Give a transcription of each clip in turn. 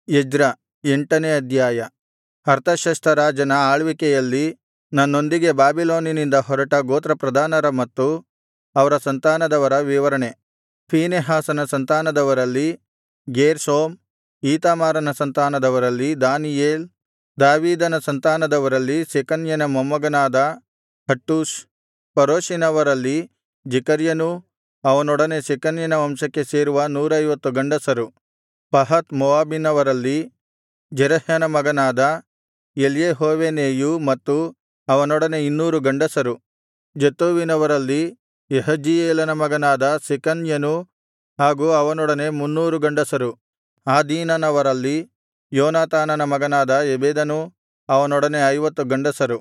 Ezra ಎಂಟನೇ ಅಧ್ಯಾಯ ಅರ್ತಷಸ್ತ ರಾಜನ ಆಳ್ವಿಕೆಯಲ್ಲಿ ನನ್ನೊಂದಿಗೆ ಬಾಬಿಲೋನಿನಿಂದ ಹೊರಟ ಗೋತ್ರಪ್ರಧಾನರ ಮತ್ತು ಅವರ ಸಂತಾನದವರ ವಿವರಣೆ ಫೀನೆಹಾಸನ ಸಂತಾನದವರಲ್ಲಿ ಗೇರ್ಷೋಮ್ ಈತಾಮಾರನ ಸಂತಾನದವರಲ್ಲಿ ದಾನಿಯೇಲ್ ದಾವೀದನ ಸಂತಾನದವರಲ್ಲಿ ಶೆಕನ್ಯನ ಮೊಮ್ಮಗನಾದ ಹಟ್ಟೂಷ್ ಪರೋಷಿನವರಲ್ಲಿ ಜೆಕರ್ಯನೂ ಅವನೊಡನೆ ಶೆಕನ್ಯನ ವಂಶಕ್ಕೆ ಸೇರುವ ನೂರೈವತ್ತು ಗಂಡಸರು ಪಹತ್ ಮೋವಾಬಿನವರಲ್ಲಿ ಜೆರಹ್ಯನ ಮಗನಾದ ಎಲ್ಯೆಹೋವೇನೈಯೂ ಮತ್ತು ಅವನೊಡನೆ ಇನ್ನೂರು ಗಂಡಸರು ಜತ್ತೂವಿನವರಲ್ಲಿ ಯಹಜೀಯೇಲನ ಮಗನಾದ ಶೆಕನ್ಯನೂ ಹಾಗೂ ಅವನೊಡನೆ ಮುನ್ನೂರು ಗಂಡಸರು ಆದೀನನವರಲ್ಲಿ ಯೋನಾತಾನನ ಮಗನಾದ ಎಬೆದನೂ ಅವನೊಡನೆ ಐವತ್ತು ಗಂಡಸರು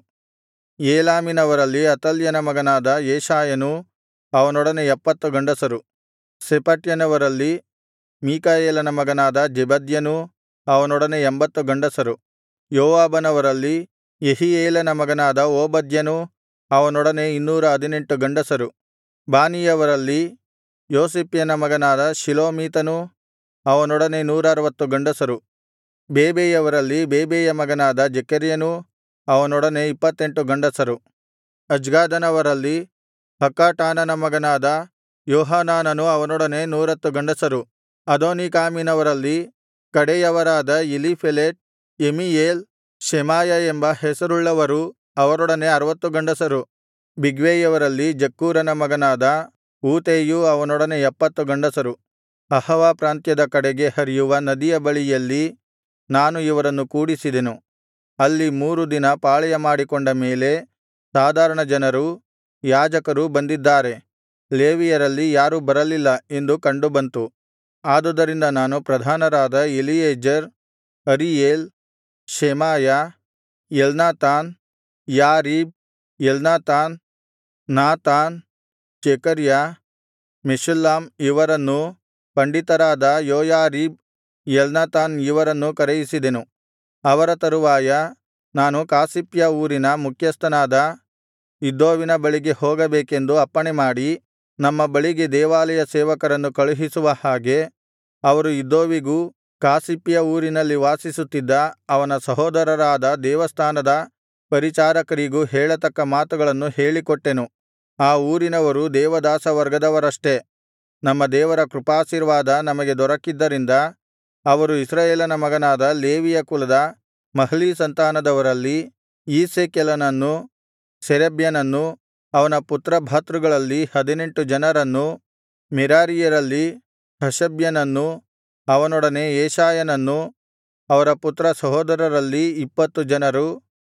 ಏಲಾಮಿನವರಲ್ಲಿ ಅತಲ್ಯನ ಮಗನಾದ ಯೆಶಾಯನೂ ಅವನೊಡನೆ ಎಪ್ಪತ್ತು ಗಂಡಸರು ಶೆಫಟ್ಯನವರಲ್ಲಿ ಮೀಕಾಯೇಲನ ಮಗನಾದ ಜೆಬದ್ಯನೂ ಅವನೊಡನೆ ಎಂಬತ್ತು ಗಂಡಸರು ಯೋವಾಬನವರಲ್ಲಿ ಯೆಹೀಯೇಲನ ಮಗನಾದ ಓಬದ್ಯನೂ ಅವನೊಡನೆ ಇನ್ನೂರ ಹದಿನೆಂಟು ಗಂಡಸರು ಬಾನೀಯವರಲ್ಲಿ ಯೋಸಿಫ್ಯನ ಮಗನಾದ ಶಿಲೋಮೀತನೂ ಅವನೊಡನೆ ನೂರಾರುವತ್ತು ಗಂಡಸರು ಬೇಬೈಯವರಲ್ಲಿ ಬೇಬೈಯ ಮಗನಾದ ಜೆಕರ್ಯನೂ ಅವನೊಡನೆ ಇಪ್ಪತ್ತೆಂಟು ಗಂಡಸರು ಅಜ್ಗಾದನವರಲ್ಲಿ ಹಕ್ಕಾಟಾನನ ಮಗನಾದ ಯೋಹಾನಾನನೂ ಅವನೊಡನೆ ನೂರತ್ತು ಗಂಡಸರು ಅದೋನೀಕಾಮಿನವರಲ್ಲಿ ಕಡೆಯವರಾದ ಎಲೀಫೆಲೆಟ್ ಎಮೀಯೇಲ್ ಶೆಮಾಯ ಎಂಬ ಹೆಸರುಳ್ಳವರು ಅವರೊಡನೆ ಅರವತ್ತು ಗಂಡಸರು ಬಿಗ್ವೈಯವರಲ್ಲಿ ಜಕ್ಕೂರನ ಮಗನಾದ ಊತೈಯೂ ಅವನೊಡನೆ ಎಪ್ಪತ್ತು ಗಂಡಸರು ಅಹವಾ ಪ್ರಾಂತ್ಯದ ಕಡೆಗೆ ಹರಿಯುವ ನದಿಯ ಬಳಿಯಲ್ಲಿ ನಾನು ಇವರನ್ನು ಕೂಡಿಸಿದೆನು ಅಲ್ಲಿ ಮೂರು ದಿನ ಪಾಳೆಯಮಾಡಿಕೊಂಡ ಮೇಲೆ ಸಾಧಾರಣ ಜನರೂ ಯಾಜಕರೂ ಬಂದಿದ್ದಾರೆ ಲೇವಿಯರಲ್ಲಿ ಯಾರೂ ಬರಲಿಲ್ಲ ಎಂದು ಕಂಡುಬಂತು ಆದುದರಿಂದ ನಾನು ಪ್ರಧಾನರಾದ Eliezer Ariel Shemaiah Elnathan Jarib Elnathan Nathan Zechariah Meshullam ಇವರನ್ನೂ ಪಂಡಿತರಾದ ಯೋಯಾರೀಬ್ ಎಲ್ನಾತಾನ್ ಇವರನ್ನೂ ಕರೆಯಿಸಿದೆನು ಅವರ ತರುವಾಯ ನಾನು ಕಾಸಿಫ್ಯ ಊರಿನ ಮುಖ್ಯಸ್ಥನಾದ ಇದ್ದೋವಿನ ಬಳಿಗೆ ಹೋಗಬೇಕೆಂದು ಅಪ್ಪಣೆಮಾಡಿ ನಮ್ಮ ಬಳಿಗೆ ದೇವಾಲಯ ಸೇವಕರನ್ನು ಕಳುಹಿಸುವ ಹಾಗೆ ಅವರು ಇದ್ದೋವಿಗೂ ಕಾಸಿಫ್ಯ ಊರಿನಲ್ಲಿ ವಾಸಿಸುತ್ತಿದ್ದ ಅವನ ಸಹೋದರರಾದ ದೇವಸ್ಥಾನದ ಪರಿಚಾರಕರಿಗೂ ಹೇಳತಕ್ಕ ಮಾತುಗಳನ್ನು ಹೇಳಿಕೊಟ್ಟೆನು ಆ ಊರಿನವರು ದೇವದಾಸವರ್ಗದವರಷ್ಟೆ ನಮ್ಮ ದೇವರ ಕೃಪಾಶೀರ್ವಾದ ನಮಗೆ ದೊರಕ್ಕಿದ್ದರಿಂದ ಅವರು ಇಸ್ರಾಯೇಲನ ಮಗನಾದ ಲೇವಿಯ ಕುಲದ ಮಹ್ಲೀ ಸಂತಾನದವರಲ್ಲಿ ಈಸ್ಸೆಕೆಲನನ್ನೂ ಶೇರೇಬ್ಯನನ್ನೂ ಅವನ ಪುತ್ರಭ್ರಾತೃಗಳಲ್ಲಿ ಹದಿನೆಂಟು ಜನರನ್ನೂ ಮೆರಾರೀಯರಲ್ಲಿ ಹಷಬ್ಯನನ್ನೂ ಅವನೊಡನೆ ಯೆಶಾಯನನ್ನೂ ಅವರ ಪುತ್ರ ಸಹೋದರರಲ್ಲಿ ಇಪ್ಪತ್ತು ಜನರು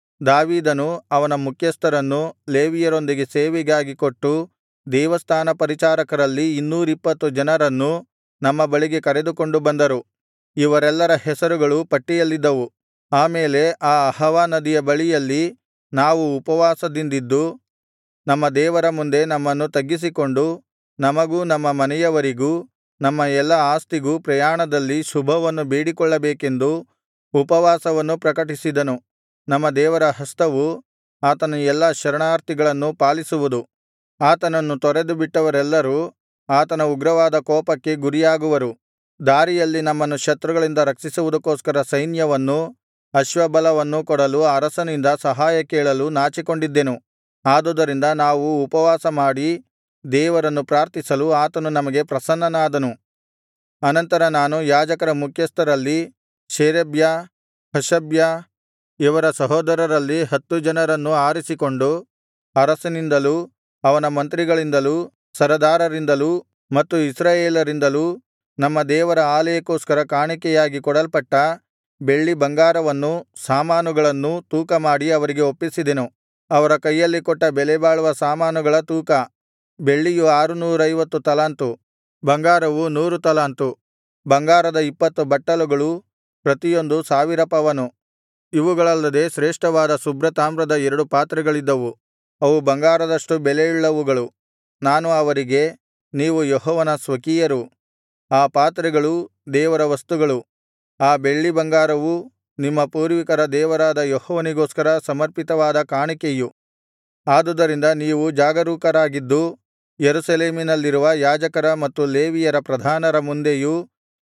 ದಾವೀದನು ಅವನ ಮುಖ್ಯಸ್ಥರನ್ನು ಲೇವಿಯರೊಂದಿಗೆ ಸೇವೆಗಾಗಿ ಕೊಟ್ಟು ದೇವಸ್ಥಾನ ಪರಿಚಾರಕರಲ್ಲಿ ಇನ್ನೂರಿಪ್ಪತ್ತು ಜನರನ್ನು ನಮ್ಮ ಬಳಿಗೆ ಕರೆದುಕೊಂಡು ಬಂದರು ಇವರೆಲ್ಲರ ಹೆಸರುಗಳು ಪಟ್ಟಿಯಲ್ಲಿದ್ದವು ಆ ಮೇಲೆ ಆ ಅಹವಾ ನದಿಯ ಬಳಿಯಲ್ಲಿ ನಾವು ಉಪವಾಸದಿಂದಿದ್ದು ನಮ್ಮ ದೇವರ ಮುಂದೆ ನಮ್ಮನ್ನು ತಗ್ಗಿಸಿಕೊಂಡು ನಮಗೂ ನಮ್ಮ ಮನೆಯವರಿಗೂ ನಮ್ಮ ಎಲ್ಲಾ ಆಸ್ತಿಗೂ ಪ್ರಯಾಣದಲ್ಲಿ ಶುಭವನ್ನು ಬೇಡಿಕೊಳ್ಳಬೇಕೆಂದು ಉಪವಾಸವನ್ನು ಪ್ರಕಟಿಸಿದನು ನಮ್ಮ ದೇವರ ಹಸ್ತವು ಆತನ ಎಲ್ಲಾ ಶರಣಾರ್ಥಿಗಳನ್ನು ಪಾಲಿಸುವುದು ಆತನನ್ನು ತೊರೆದುಬಿಟ್ಟವರೆಲ್ಲರೂ ಆತನ ಉಗ್ರವಾದ ಕೋಪಕ್ಕೆ ಗುರಿಯಾಗುವರು ದಾರಿಯಲ್ಲಿ ನಮ್ಮನ್ನು ಶತ್ರುಗಳಿಂದ ರಕ್ಷಿಸುವುದಕ್ಕೋಸ್ಕರ ಸೈನ್ಯವನ್ನೂ ಅಶ್ವಬಲವನ್ನೂ ಕೊಡಲು ಅರಸನಿಂದ ಸಹಾಯ ಕೇಳಲು ನಾಚಿಕೊಂಡಿದ್ದೆನು ಆದುದರಿಂದ ನಾವು ಉಪವಾಸಮಾಡಿ ದೇವರನ್ನು ಪ್ರಾರ್ಥಿಸಲು ಆತನು ನಮಗೆ ಪ್ರಸನ್ನನಾದನು ಅನಂತರ ನಾನು ಯಾಜಕರ ಮುಖ್ಯಸ್ಥರಲ್ಲಿ ಶೇರೇಬ್ಯ ಹಷಬ್ಯ ಇವರ ಸಹೋದರರಲ್ಲಿ ಹತ್ತು ಜನರನ್ನು ಆರಿಸಿಕೊಂಡು ಅರಸನಿಂದಲೂ ಅವನ ಮಂತ್ರಿಗಳಿಂದಲೂ ಸರದಾರರಿಂದಲೂ ಮತ್ತು ಇಸ್ರಾಯೇಲರಿಂದಲೂ ನಮ್ಮ ದೇವರ ಆಲಯಕ್ಕೋಸ್ಕರ ಕಾಣಿಕೆಯಾಗಿ ಕೊಡಲ್ಪಟ್ಟ ಬೆಳ್ಳಿ ಬಂಗಾರವನ್ನೂ ಸಾಮಾನುಗಳನ್ನೂ ತೂಕಮಾಡಿ ಅವರಿಗೆ ಒಪ್ಪಿಸಿದೆನು ಅವರ ಕೈಯಲ್ಲಿ ಕೊಟ್ಟ ಬೆಲೆಬಾಳುವ ಸಾಮಾನುಗಳ ತೂಕ ಬೆಳ್ಳಿಯು ಆರುನೂರೈವತ್ತು ತಲಾಂತು ಬಂಗಾರವು ನೂರು ತಲಾಂತು ಬಂಗಾರದ ಇಪ್ಪತ್ತು ಬಟ್ಟಲುಗಳು ಪ್ರತಿಯೊಂದು ಸಾವಿರ ಪವನು ಇವುಗಳಲ್ಲದೆ ಶ್ರೇಷ್ಠವಾದ ಶುಭ್ರತಾಮ್ರದ ಎರಡು ಪಾತ್ರೆಗಳಿದ್ದವು ಅವು ಬಂಗಾರದಷ್ಟು ಬೆಲೆಯುಳ್ಳವುಗಳು ನಾನು ಅವರಿಗೆ ನೀವು ಯೆಹೋವನ ಸ್ವಕೀಯರು ಆ ಪಾತ್ರೆಗಳೂ ದೇವರ ವಸ್ತುಗಳು ಆ ಬೆಳ್ಳಿ ಬಂಗಾರವೂ ನಿಮ್ಮ ಪೂರ್ವಿಕರ ದೇವರಾದ ಯೆಹೋವನಿಗೋಸ್ಕರ ಸಮರ್ಪಿತವಾದ ಕಾಣಿಕೆಯು ಆದುದರಿಂದ ನೀವು ಜಾಗರೂಕರಾಗಿದ್ದು ಯೆರೂಸಲೇಮಿನಲ್ಲಿರುವ ಯಾಜಕರ ಮತ್ತು ಲೇವಿಯರ ಪ್ರಧಾನರ ಮುಂದೆಯೂ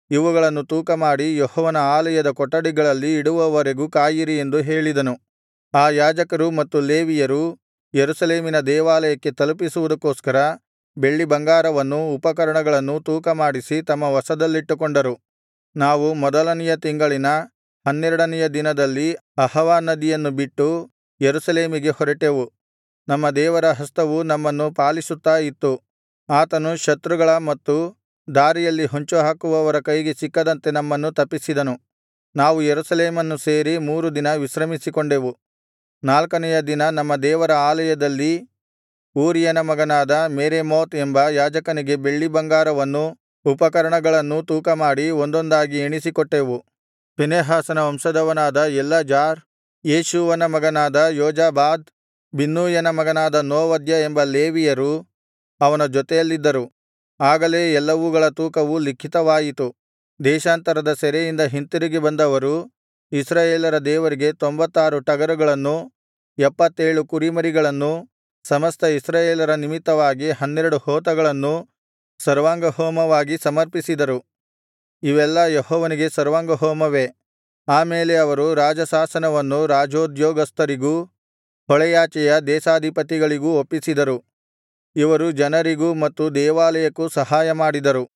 ಇವುಗಳನ್ನು ತೂಕಮಾಡಿ ಯೆಹೋವನ ಆಲಯದ ಕೊಠಡಿಗಳಲ್ಲಿ ಇಡುವವರೆಗೂ ಕಾಯಿರಿ ಎಂದು ಹೇಳಿದನು ಆ ಯಾಜಕರೂ ಮತ್ತು ಲೇವಿಯರೂ ಯೆರೂಸಲೇಮಿನ ದೇವಾಲಯಕ್ಕೆ ತಲುಪಿಸುವುದಕ್ಕೋಸ್ಕರ ಬೆಳ್ಳಿಬಂಗಾರವನ್ನೂ ಉಪಕರಣಗಳನ್ನೂ ತೂಕಮಾಡಿಸಿ ತಮ್ಮ ವಶದಲ್ಲಿಟ್ಟುಕೊಂಡರು ನಾವು ಮೊದಲನೆಯ ತಿಂಗಳಿನ ಹನ್ನೆರಡನೆಯ ದಿನದಲ್ಲಿ ಅಹವಾ ನದಿಯನ್ನು ಬಿಟ್ಟು ಯೆರೂಸಲೇಮಿಗೆ ಹೊರಟೆವು ನಮ್ಮ ದೇವರ ಹಸ್ತವು ನಮ್ಮನ್ನು ಪಾಲಿಸುತ್ತಾ ಇತ್ತು ಆತನು ಶತ್ರುಗಳ ಮತ್ತು ದಾರಿಯಲ್ಲಿ ಹೊಂಚುಹಾಕುವವರ ಕೈಗೆ ಸಿಕ್ಕದಂತೆ ನಮ್ಮನ್ನು ತಪ್ಪಿಸಿದನು ನಾವು ಯೆರೂಸಲೇಮನ್ನು ಸೇರಿ ಮೂರು ದಿನ ವಿಶ್ರಮಿಸಿಕೊಂಡೆವು ನಾಲ್ಕನೆಯ ದಿನ ನಮ್ಮ ದೇವರ ಆಲಯದಲ್ಲಿ ಊರಿಯನ ಮಗನಾದ ಮೆರೇಮೋತ್ ಎಂಬ ಯಾಜಕನಿಗೆ ಬೆಳ್ಳಿಬಂಗಾರವನ್ನೂ ಉಪಕರಣಗಳನ್ನೂ ತೂಕಮಾಡಿ ಒಂದೊಂದಾಗಿ ಎಣಿಸಿಕೊಟ್ಟೆವು ಫೀನೆಹಾಸನ ವಂಶದವನಾದ ಎಲ್ಲಾಜಾರ್ ಯೇಷೂವನ ಮಗನಾದ ಯೋಜಾಬಾದ್ ಬಿನ್ನೂಯನ ಮಗನಾದ ನೋವದ್ಯ ಎಂಬ ಲೇವಿಯರು ಅವನ ಜೊತೆಯಲ್ಲಿದ್ದರು ಆಗಲೇ ಎಲ್ಲವುಗಳ ತೂಕವು ಲಿಖಿತವಾಯಿತು ದೇಶಾಂತರದ ಸೆರೆಯಿಂದ ಹಿಂತಿರುಗಿ ಬಂದವರು ಇಸ್ರಾಯೇಲರ ದೇವರಿಗೆ ತೊಂಬತ್ತಾರು ಟಗರುಗಳನ್ನೂ ಎಪ್ಪತ್ತೇಳು ಕುರಿಮರಿಗಳನ್ನೂ ಸಮಸ್ತ ಇಸ್ರಾಯೇಲರ ನಿಮಿತ್ತವಾಗಿ ಹನ್ನೆರಡು ಹೋತಗಳನ್ನೂ ಸರ್ವಾಂಗಹೋಮವಾಗಿ ಸಮರ್ಪಿಸಿದರು ಇವೆಲ್ಲಾ ಯೆಹೋವನಿಗೆ ಸರ್ವಾಂಗಹೋಮವೇ ಆ ಮೇಲೆ ಅವರು ರಾಜಶಾಸನವನ್ನು ರಾಜೋದ್ಯೋಗಸ್ಥರಿಗೂ ಹೊಳೆಯಾಚೆಯ ದೇಶಾಧಿಪತಿಗಳಿಗೂ ಒಪ್ಪಿಸಿದರು ಇವರು ಜನರಿಗೂ ಮತ್ತು ದೇವಾಲಯಕ್ಕೂ ಸಹಾಯಮಾಡಿದರು